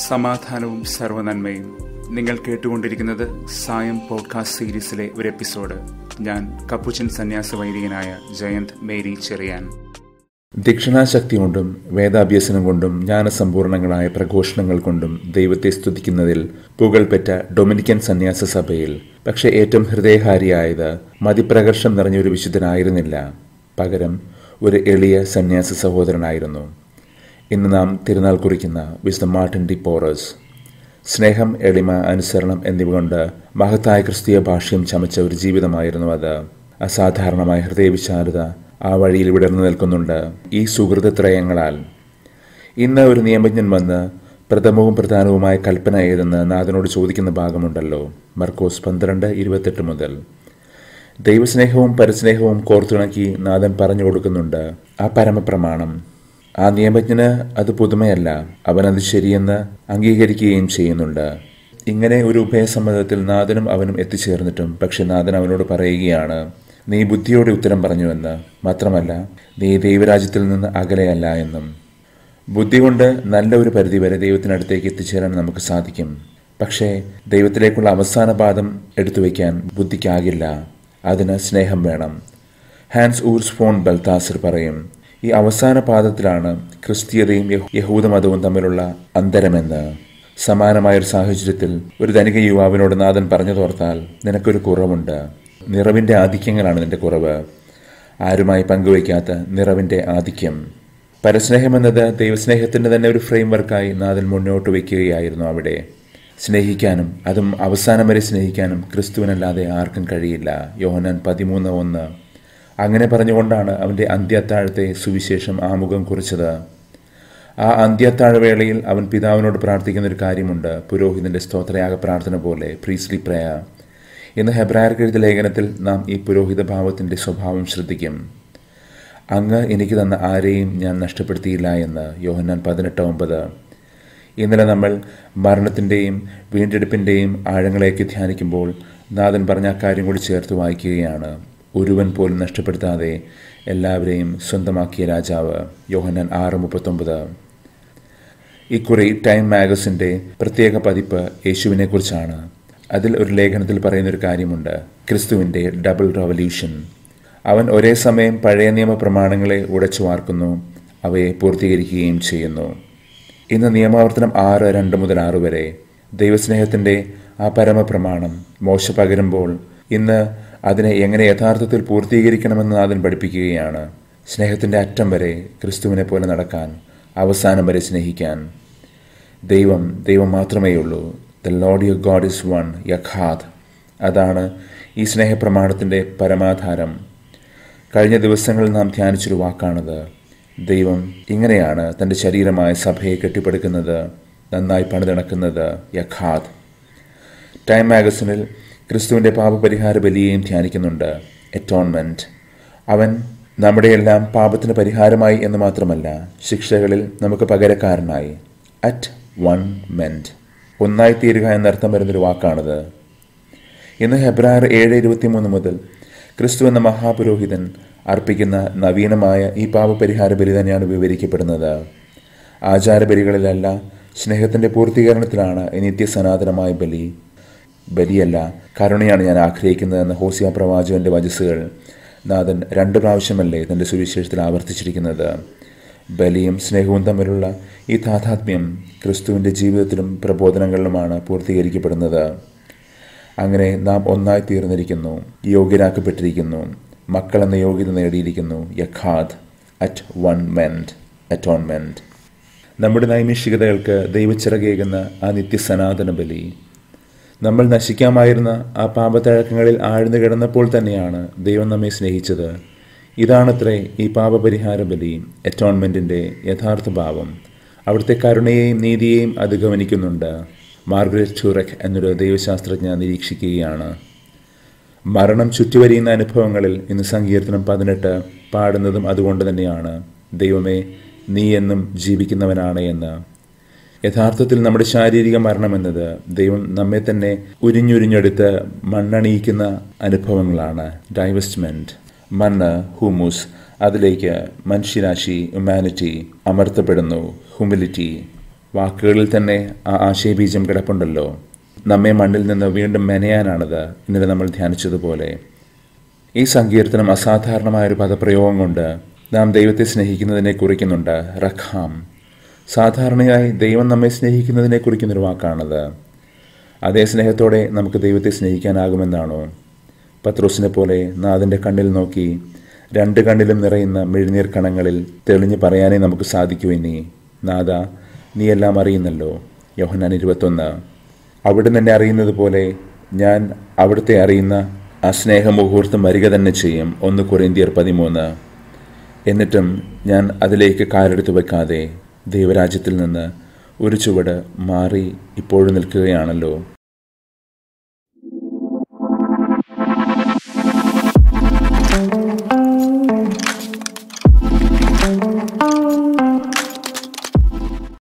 സമാധാനവും സർവനന്മയും നിങ്ങൾ കേട്ടുകൊണ്ടിരിക്കുന്നത് സായം പോഡ്കാസ്റ്റ് സീരീസിലെ ഒരു എപ്പിസോഡ് ഞാൻ കപ്പുച്ചൻ സന്യാസ വൈദികനായ ജയന്ത് മേരി ചെറിയാൻ ദക്ഷിണാശക്തി കൊണ്ടും വേദാഭ്യസനം കൊണ്ടും ജ്ഞാനസമ്പൂർണങ്ങളായ പ്രഘോഷണങ്ങൾ കൊണ്ടും ദൈവത്തെ സ്തുതിക്കുന്നതിൽ പുകൾപെറ്റ ഡൊമിനിക്കൻ സന്യാസ സഭയിൽ പക്ഷേ ഏറ്റവും ഹൃദയഹാരിയായത് മതിപ്രകർഷം നിറഞ്ഞൊരു വിശുദ്ധനായിരുന്നില്ല പകരം ഒരു എളിയ സന്യാസ സഹോദരനായിരുന്നു ഇന്ന് നാം തിരുനാൾ കുറിക്കുന്ന വിശുദ്ധ മാർട്ടിൻ ഡി പോറസ് സ്നേഹം എളിമ അനുസരണം എന്നിവ കൊണ്ട് മഹത്തായ ക്രിസ്തീയ ഭാഷ്യം ചമച്ച ഒരു ജീവിതമായിരുന്നു അത് അസാധാരണമായ ഹൃദയവിശാലത ആ വഴിയിൽ വിടർന്നു നിൽക്കുന്നുണ്ട് ഈ സുഹൃതത്രയങ്ങളാൽ ഇന്ന് ഒരു നിയമജ്ഞൻ വന്ന് പ്രഥമവും പ്രധാനവുമായ കൽപ്പന ഏതെന്ന് നാഥനോട് ചോദിക്കുന്ന ഭാഗമുണ്ടല്ലോ മർക്കോസ് പന്ത്രണ്ട് ഇരുപത്തെട്ട് മുതൽ ദൈവസ്നേഹവും പരസ്നേഹവും കോർത്തിണക്കി നാഥൻ പറഞ്ഞു കൊടുക്കുന്നുണ്ട് ആ പരമപ്രമാണം ആ നിയമജ്ഞന് അത് പുതുമയല്ല അവനത് ശരിയെന്ന് അംഗീകരിക്കുകയും ചെയ്യുന്നുണ്ട് ഇങ്ങനെ ഒരു ഉഭയസമ്മതത്തിൽ നാഥനും അവനും എത്തിച്ചേർന്നിട്ടും പക്ഷെ നാഥൻ അവനോട് പറയുകയാണ് നീ ബുദ്ധിയോടെ ഉത്തരം പറഞ്ഞുവെന്ന് മാത്രമല്ല നീ ദൈവരാജ്യത്തിൽ നിന്ന് അകലെയല്ല എന്നും ബുദ്ധി കൊണ്ട് നല്ല ഒരു പരിധിവരെ ദൈവത്തിനടുത്തേക്ക് എത്തിച്ചേരാൻ നമുക്ക് സാധിക്കും പക്ഷേ ദൈവത്തിലേക്കുള്ള അവസാന പാദം എടുത്തു വയ്ക്കാൻ ബുദ്ധിക്കാകില്ല അതിന് സ്നേഹം വേണം ഹാൻസ് ഊർസ് ഫോൺ ബൽത്താസർ പറയും ഈ അവസാന പാദത്തിലാണ് ക്രിസ്തീയതയും യഹൂദമതവും തമ്മിലുള്ള അന്തരമെന്ന് സമാനമായൊരു സാഹചര്യത്തിൽ ഒരു ധനിക യുവാവിനോട് നാഥൻ പറഞ്ഞു തോർത്താൽ നിനക്കൊരു കുറവുണ്ട് നിറവിൻ്റെ ആധിക്യങ്ങളാണ് നിന്റെ കുറവ് ആരുമായി പങ്കുവയ്ക്കാത്ത നിറവിൻ്റെ ആധിക്യം പരസ്നേഹം എന്നത് ദൈവസ്നേഹത്തിൻ്റെ തന്നെ ഒരു ഫ്രെയിം വർക്കായി നാഥൻ മുന്നോട്ട് വയ്ക്കുകയായിരുന്നു അവിടെ സ്നേഹിക്കാനും അതും അവസാനം വരെ സ്നേഹിക്കാനും ക്രിസ്തുവിനല്ലാതെ ആർക്കും കഴിയില്ല യോഹനാൻ പതിമൂന്ന് ഒന്ന് അങ്ങനെ പറഞ്ഞുകൊണ്ടാണ് അവൻ്റെ അന്ത്യത്താഴത്തെ സുവിശേഷം ആമുഖം കുറിച്ചത് ആ അന്ത്യത്താഴവേളയിൽ അവൻ പിതാവിനോട് പ്രാർത്ഥിക്കുന്ന ഒരു കാര്യമുണ്ട് പുരോഹിതന്റെ സ്തോത്രയാഗ പ്രാർത്ഥന പോലെ പ്രീസ്ലി പ്രയ ഇന്ന് ഹെബ്രായർക്ക് എഴുതിയ ലേഖനത്തിൽ നാം ഈ പുരോഹിത ഭാവത്തിൻ്റെ സ്വഭാവം ശ്രദ്ധിക്കും അങ്ങ് എനിക്ക് തന്ന ആരെയും ഞാൻ നഷ്ടപ്പെടുത്തിയില്ല എന്ന് യോഹന്നാൻ പതിനെട്ട് ഒമ്പത് ഇന്നലെ നമ്മൾ മരണത്തിൻ്റെയും വീണ്ടെടുപ്പിൻ്റെയും ആഴങ്ങളേക്ക് ധ്യാനിക്കുമ്പോൾ നാഥൻ പറഞ്ഞ അക്കാര്യം കൂടി ചേർത്ത് വായിക്കുകയാണ് ഒരുവൻ പോലും നഷ്ടപ്പെടുത്താതെ എല്ലാവരെയും സ്വന്തമാക്കിയ രാജാവ് യോഹന്നാൻ ആറ് മുപ്പത്തൊമ്പത് ഇക്കുറി ടൈം മാഗസിൻ്റെ പ്രത്യേക പതിപ്പ് യേശുവിനെക്കുറിച്ചാണ് അതിൽ ഒരു ലേഖനത്തിൽ പറയുന്ന ഒരു കാര്യമുണ്ട് ക്രിസ്തുവിൻ്റെ ഡബിൾ റവല്യൂഷൻ അവൻ ഒരേ സമയം പഴയ നിയമ പ്രമാണങ്ങളെ ഉടച്ചു വാർക്കുന്നു അവയെ പൂർത്തീകരിക്കുകയും ചെയ്യുന്നു ഇന്ന് നിയമാവർത്തനം ആറ് രണ്ട് മുതൽ ആറ് വരെ ദൈവസ്നേഹത്തിൻ്റെ ആ പരമപ്രമാണം മോശ പകരുമ്പോൾ ഇന്ന് അതിനെ എങ്ങനെ യഥാർത്ഥത്തിൽ പൂർത്തീകരിക്കണമെന്ന് നാഥൻ പഠിപ്പിക്കുകയാണ് സ്നേഹത്തിൻ്റെ അറ്റം വരെ ക്രിസ്തുവിനെ പോലെ നടക്കാൻ അവസാനം വരെ സ്നേഹിക്കാൻ ദൈവം ദൈവം മാത്രമേ ഉള്ളൂ the lord your god is one യഖാദ് അതാണ് ഈ സ്നേഹപ്രമാണത്തിൻ്റെ പരമാധാരം കഴിഞ്ഞ ദിവസങ്ങളിൽ നാം ധ്യാനിച്ചൊരു വാക്കാണത് ദൈവം ഇങ്ങനെയാണ് തൻ്റെ ശരീരമായ സഭയെ കെട്ടിപ്പടുക്കുന്നത് നന്നായി പണിതിണക്കുന്നത് യഖാദ് ടൈം മാഗസിനിൽ ക്രിസ്തുവിൻ്റെ പാപപരിഹാര ബലിയെയും ധ്യാനിക്കുന്നുണ്ട് എറ്റോൺമെൻറ്റ് അവൻ നമ്മുടെയെല്ലാം പാപത്തിന് പരിഹാരമായി എന്ന് മാത്രമല്ല ശിക്ഷകളിൽ നമുക്ക് പകരക്കാരനായി അറ്റ് വൺ മെൻറ്റ് ഒന്നായി തീരുക എന്നർത്ഥം വരുന്നൊരു വാക്കാണത് ഇന്ന് ഹെബ്രായർ ഏഴ് ഇരുപത്തിമൂന്ന് മുതൽ ക്രിസ്തു എന്ന മഹാപുരോഹിതൻ അർപ്പിക്കുന്ന നവീനമായ ഈ പാപപരിഹാര ബലി തന്നെയാണ് വിവരിക്കപ്പെടുന്നത് ആചാരബലികളിലല്ല സ്നേഹത്തിൻ്റെ പൂർത്തീകരണത്തിലാണ് ഈ നിത്യസനാതനമായ ബലി ബലിയല്ല കരുണയാണ് ഞാൻ ആഗ്രഹിക്കുന്നതെന്ന് ഹോസിയ പ്രവാചകന്റെ വചസ്സുകൾ നാഥൻ രണ്ട് പ്രാവശ്യമല്ലേ തൻ്റെ സുവിശേഷത്തിൽ ആവർത്തിച്ചിരിക്കുന്നത് ബലിയും സ്നേഹവും തമ്മിലുള്ള ഈ താതാത്മ്യം ക്രിസ്തുവിൻ്റെ ജീവിതത്തിലും പ്രബോധനങ്ങളിലുമാണ് പൂർത്തീകരിക്കപ്പെടുന്നത് അങ്ങനെ നാം ഒന്നായി തീർന്നിരിക്കുന്നു യോഗ്യരാക്കപ്പെട്ടിരിക്കുന്നു മക്കൾ എന്ന യോഗ്യത നേടിയിരിക്കുന്നു യഖാദ് അറ്റ് വൺ മെൻറ്റ് അറ്റോൺമെൻറ്റ് നമ്മുടെ നൈമിഷികതകൾക്ക് ദൈവച്ചിറകേകുന്ന ആ നിത്യസനാതന ബലി നമ്മൾ നശിക്കാമായിരുന്ന ആ പാപത്തഴക്കങ്ങളിൽ ആഴ്ന്നു കിടന്നപ്പോൾ തന്നെയാണ് ദൈവം നമ്മെ സ്നേഹിച്ചത് ഇതാണത്രേ ഈ പാപപരിഹാര ബലി അറ്റോൺമെൻറ്റിൻ്റെ യഥാർത്ഥ ഭാവം അവിടുത്തെ കരുണയെയും നീതിയെയും അത് ഗവനിക്കുന്നുണ്ട് മാർഗരറ്റ് ചൂറക് എന്നൊരു ദൈവശാസ്ത്രജ്ഞ നിരീക്ഷിക്കുകയാണ് മരണം ചുറ്റുവരിയുന്ന അനുഭവങ്ങളിൽ ഇന്ന് സങ്കീർത്തനം പതിനെട്ട് പാടുന്നതും അതുകൊണ്ട് തന്നെയാണ് ദൈവമേ നീ എന്നും ജീവിക്കുന്നവനാണ് എന്ന് യഥാർത്ഥത്തിൽ നമ്മുടെ ശാരീരിക മരണം എന്നത് ദൈവം നമ്മെ തന്നെ ഉരിഞ്ഞുരിഞ്ഞെടുത്ത് മണ്ണണിയിക്കുന്ന അനുഭവങ്ങളാണ് ഡൈവസ്റ്റ്മെൻറ്റ് മണ്ണ് ഹൂമുസ് അതിലേക്ക് മനുഷ്യരാശി ഹ്യൂമാനിറ്റി അമർത്തപ്പെടുന്നു ഹ്യൂമിലിറ്റി വാക്കുകളിൽ തന്നെ ആ ആശയബീജം കിടപ്പുണ്ടല്ലോ നമ്മെ മണ്ണിൽ നിന്ന് വീണ്ടും മെനയാനാണത് ഇന്നലെ നമ്മൾ ധ്യാനിച്ചതുപോലെ ഈ സങ്കീർത്തനം അസാധാരണമായ ഒരു പദപ്രയോഗം കൊണ്ട് നാം ദൈവത്തെ സ്നേഹിക്കുന്നതിനെ കുറിക്കുന്നുണ്ട് റഖാം സാധാരണയായി ദൈവം നമ്മെ സ്നേഹിക്കുന്നതിനെ കുറിക്കുന്നൊരു വാക്കാണത് അതേ സ്നേഹത്തോടെ നമുക്ക് ദൈവത്തെ സ്നേഹിക്കാനാകുമെന്നാണോ പത്രോസിനെ പോലെ നാഥൻ്റെ കണ്ണിൽ നോക്കി രണ്ട് കണ്ണിലും നിറയുന്ന മെഴുനീർ കണങ്ങളിൽ തെളിഞ്ഞു പറയാനേ നമുക്ക് സാധിക്കൂ ഇനി നാഥ നീ എല്ലാം അറിയുന്നല്ലോ യോഹനാൻ ഇരുപത്തൊന്ന് അവിടുന്ന് എന്നെ അറിയുന്നത് പോലെ ഞാൻ അവിടുത്തെ അറിയുന്ന ആ സ്നേഹമുഹൂർത്തം വരിക തന്നെ ചെയ്യും ഒന്ന് കൊറിന്തിയർ പതിമൂന്ന് എന്നിട്ടും ഞാൻ അതിലേക്ക് കാലെടുത്ത് വെക്കാതെ ദൈവരാജ്യത്തിൽ നിന്ന് ഒരു ചുവട് മാറി ഇപ്പോഴും നിൽക്കുകയാണല്ലോ